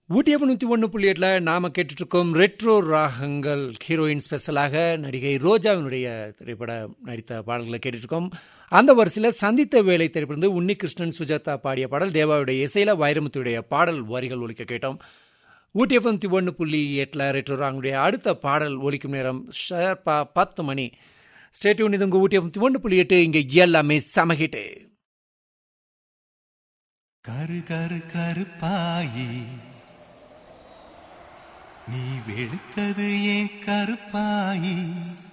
ஊட்டியப்பு நூற்றி ஒன்று புள்ளி எட்டில் நாம் கேட்டுட்ருக்கோம் ரெட்ரோ ராகங்கள் ஹீரோயின் ஸ்பெஷலாக நடிகை ரோஜாவினுடைய திரைப்பட நடித்த பாடல்களை கேட்டுட்ருக்கோம் அந்த வரிசையில் சந்தித்த வேலை திரைப்படம் உன்னிகிருஷ்ணன் சுஜாதா பாடிய பாடல் தேவாவுடைய இசையில் வைரமுத்துடைய பாடல் வரிகள் ஒலிக்க கேட்டோம் ஊட்டியப்பு நூற்றி ஒன்று புள்ளி எட்டில் ரெட்ரோ ராகங்களுடைய அடுத்த பாடல் ஒலிக்கும் நேரம் ஷார்ப்பா பத்து மணி ஸ்டேட்யூன் இது உங்கள் ஊட்டியப்பு நூற்றி ஒன்று புள்ளி எட்டு இங்கே எல்லாமே சமகிட்டு கரு கரு கருப்பாயி நீ வெளுத்தது ஏன் கருப்பாயி